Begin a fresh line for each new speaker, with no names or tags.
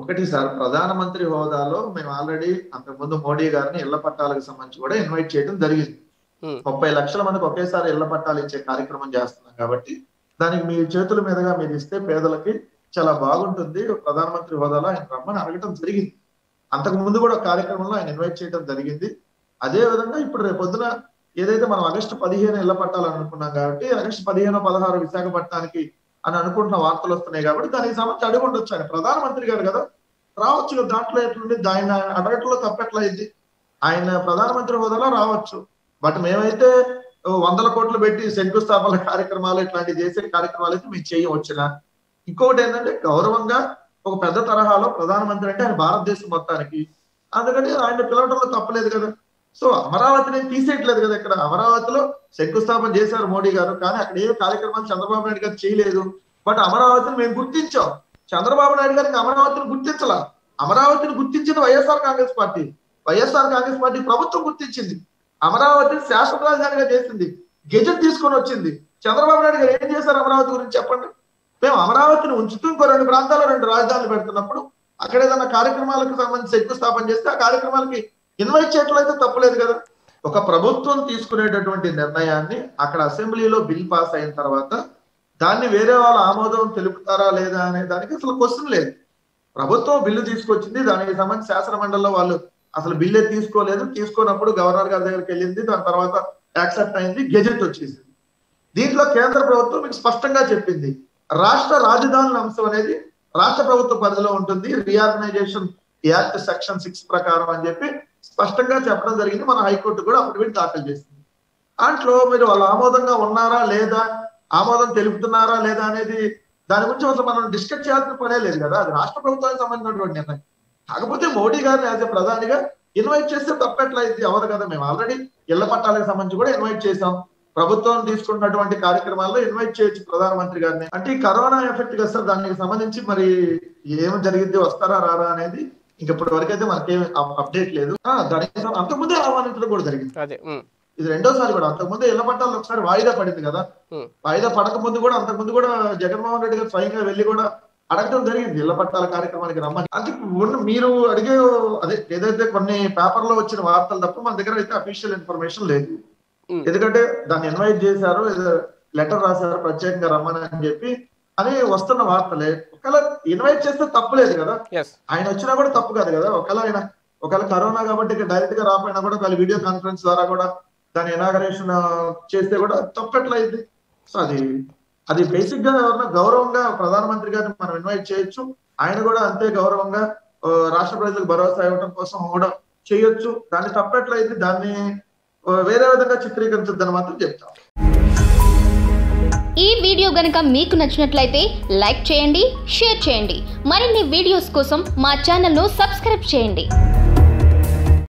ఒకటి సార్ ప్రధానమంత్రి హోదాలో మేము ఆల్రెడీ అంతకుముందు మోడీ గారిని ఇళ్ల పట్టాలకు సంబంధించి కూడా ఇన్వైట్ చేయడం జరిగింది
Hmm.
ముప్పై లక్షల మందికి ఒకేసారి ఇళ్ల పట్టాలు ఇచ్చే కార్యక్రమం చేస్తున్నాం కాబట్టి దానికి మీ చేతుల మీదుగా మీరు ఇస్తే పేదలకి చాలా బాగుంటుంది ప్రధానమంత్రి హోదాలో ఆయన రమ్మని అడగటం జరిగింది అంతకు ముందు కూడా ఒక కార్యక్రమంలో ఆయన ఇన్వైట్ చేయడం జరిగింది అదే విధంగా ఇప్పుడు రేపు పొద్దున ఏదైతే మనం ఆగస్టు పదిహేను ఇళ్ల పట్టాలని అనుకున్నాం కాబట్టి ఆగస్టు పదిహేను పదహారు విశాఖపట్నానికి అని అనుకుంటున్న వార్తలు వస్తున్నాయి కాబట్టి దానికి సంబంధించి అడిగి ఉండొచ్చు ఆయన ప్రధానమంత్రి గారు కదా రావచ్చు కదా, దాంట్లో ఎట్లుంది ఆయన అడగట్లో తప్పెట్లయింది ఆయన ప్రధానమంత్రి హోదాలో రావచ్చు బట్ మేమైతే వందల కోట్లు పెట్టి శంకుస్థాపన కార్యక్రమాలు ఇట్లాంటివి చేసే కార్యక్రమాలు అయితే మేము చేయవచ్చునా ఇంకొకటి ఏంటంటే గౌరవంగా ఒక పెద్ద తరహాలో ప్రధానమంత్రి అంటే ఆయన భారతదేశం మొత్తానికి అందుకని ఆయన పిలవడంలో తప్పలేదు కదా సో అమరావతిని తీసేయట్లేదు కదా ఇక్కడ అమరావతిలో శంకుస్థాపన చేశారు మోడీ గారు కానీ అక్కడ ఏ కార్యక్రమాలు చంద్రబాబు నాయుడు గారు చేయలేదు బట్ అమరావతిని మేము గుర్తించాం చంద్రబాబు నాయుడు గారికి అమరావతిని గుర్తించాల అమరావతిని గుర్తించింది వైఎస్ఆర్ కాంగ్రెస్ పార్టీ వైఎస్ఆర్ కాంగ్రెస్ పార్టీ ప్రభుత్వం గుర్తించింది అమరావతిని శాశ్వత రాజధానిగా చేసింది గెజెట్ తీసుకొని వచ్చింది చంద్రబాబు నాయుడు గారు ఏం చేశారు అమరావతి గురించి చెప్పండి మేము అమరావతిని ఉంచుతూ ఇంకో రెండు ప్రాంతాల్లో రెండు రాజధానులు పెడుతున్నప్పుడు అక్కడ ఏదైనా కార్యక్రమాలకు సంబంధించి శంకుస్థాపన చేస్తే ఆ కార్యక్రమాలకి ఇన్వైట్ చేయట్లయితే తప్పలేదు కదా ఒక ప్రభుత్వం తీసుకునేటటువంటి నిర్ణయాన్ని అక్కడ అసెంబ్లీలో బిల్ పాస్ అయిన తర్వాత దాన్ని వేరే వాళ్ళ ఆమోదం తెలుపుతారా లేదా అనే దానికి అసలు క్వశ్చన్ లేదు ప్రభుత్వం బిల్లు తీసుకొచ్చింది దానికి సంబంధించి శాసన మండలిలో వాళ్ళు అసలు బిల్లే తీసుకోలేదు తీసుకోనప్పుడు గవర్నర్ గారి దగ్గరికి వెళ్ళింది దాని తర్వాత యాక్సెప్ట్ అయింది గెజెట్ వచ్చేసింది దీంట్లో కేంద్ర ప్రభుత్వం మీకు స్పష్టంగా చెప్పింది రాష్ట్ర రాజధానుల అంశం అనేది రాష్ట్ర ప్రభుత్వ పరిధిలో ఉంటుంది రీఆర్గనైజేషన్ యాక్ట్ సెక్షన్ సిక్స్ ప్రకారం అని చెప్పి స్పష్టంగా చెప్పడం జరిగింది మన హైకోర్టు కూడా అఫిడవిట్ దాఖలు చేసింది దాంట్లో మీరు వాళ్ళు ఆమోదంగా ఉన్నారా లేదా ఆమోదం తెలుపుతున్నారా లేదా అనేది దాని గురించి అసలు మనం డిస్కస్ చేయాల్సిన పనే లేదు కదా అది రాష్ట్ర ప్రభుత్వానికి సంబంధించినటువంటి నిర్ణయం కాకపోతే మోడీ గారిని యాజ్ ఎ ప్రధానిగా ఇన్వైట్ చేస్తే తప్పట్లయితే ఎవరు కదా మేము ఆల్రెడీ ఇళ్ల పట్టాలకు సంబంధించి కూడా ఇన్వైట్ చేసాం ప్రభుత్వం తీసుకున్నటువంటి కార్యక్రమాల్లో ఇన్వైట్ చేయొచ్చు ప్రధానమంత్రి గారిని అంటే ఈ కరోనా ఎఫెక్ట్ కదా సార్ దానికి సంబంధించి మరి ఏం జరిగింది వస్తారా రారా అనేది ఇంక ఇప్పటి వరకు అయితే మనకేం అప్డేట్ లేదు ఆ, దానికి సం- అంతకుముందే ఆహ్వానించడం కూడా జరిగింది
అదే ఉమ్,
ఇది రెండోసారి కూడా అంతకుముందే ఇళ్ల పట్టాలు ఒకసారి వాయిదా పడింది కదా
Hmm.
వాయిదా పడక ముందు కూడా అంతకు ముందు కూడా జగన్మోహన్ రెడ్డి గారు స్వయంగా వెళ్ళి కూడా అడగడం జరిగింది ఇళ్ల పట్టాల కార్యక్రమానికి రమ్మని అంటే ఉన్న మీరు అడిగే అదే ఏదైతే కొన్ని పేపర్ లో వచ్చిన వార్తలు తప్ప మన దగ్గర అయితే అఫీషియల్ ఇన్ఫర్మేషన్ లేదు
Hmm.
ఎందుకంటే దాన్ని ఇన్వైట్ చేశారు లెటర్ రాశారు ప్రత్యేకంగా రమ్మని అని చెప్పి అని వస్తున్న వార్తలే ఒకవేళ ఇన్వైట్ చేస్తే తప్పలేదు కదా
ఎస్
ఆయన వచ్చినా కూడా తప్పు కాదు కదా ఒకవేళ ఆయన ఒకవేళ కరోనా కాబట్టి ఇక డైరెక్ట్ గా రాపోయినా కూడా ఒకవేళ వీడియో కాన్ఫరెన్స్ ద్వారా కూడా దాని ఇనాగరేషన్ చేస్తే కూడా తప్పట్లయింది సో అది అది బేసిక్ గా ఎవరన్నా గౌరవంగా ప్రధానమంత్రి గారిని మనం ఇన్వైట్ చేయొచ్చు ఆయన కూడా అంతే గౌరవంగా ఆ, రాష్ట్ర ప్రజలకు భరోసా ఇవ్వడం కోసం కూడా చేయొచ్చు దాన్ని తప్పట్లయితే దాన్ని ఆ, వేరే విధంగా చిత్రీకరించొద్దని మాత్రం చెప్తాం
ఈ వీడియో గనుక మీకు నచ్చినట్లయితే లైక్ చేయండి షేర్ చేయండి మరిన్ని వీడియోస్ కోసం మా ఛానల్ను సబ్స్క్రైబ్ చేయండి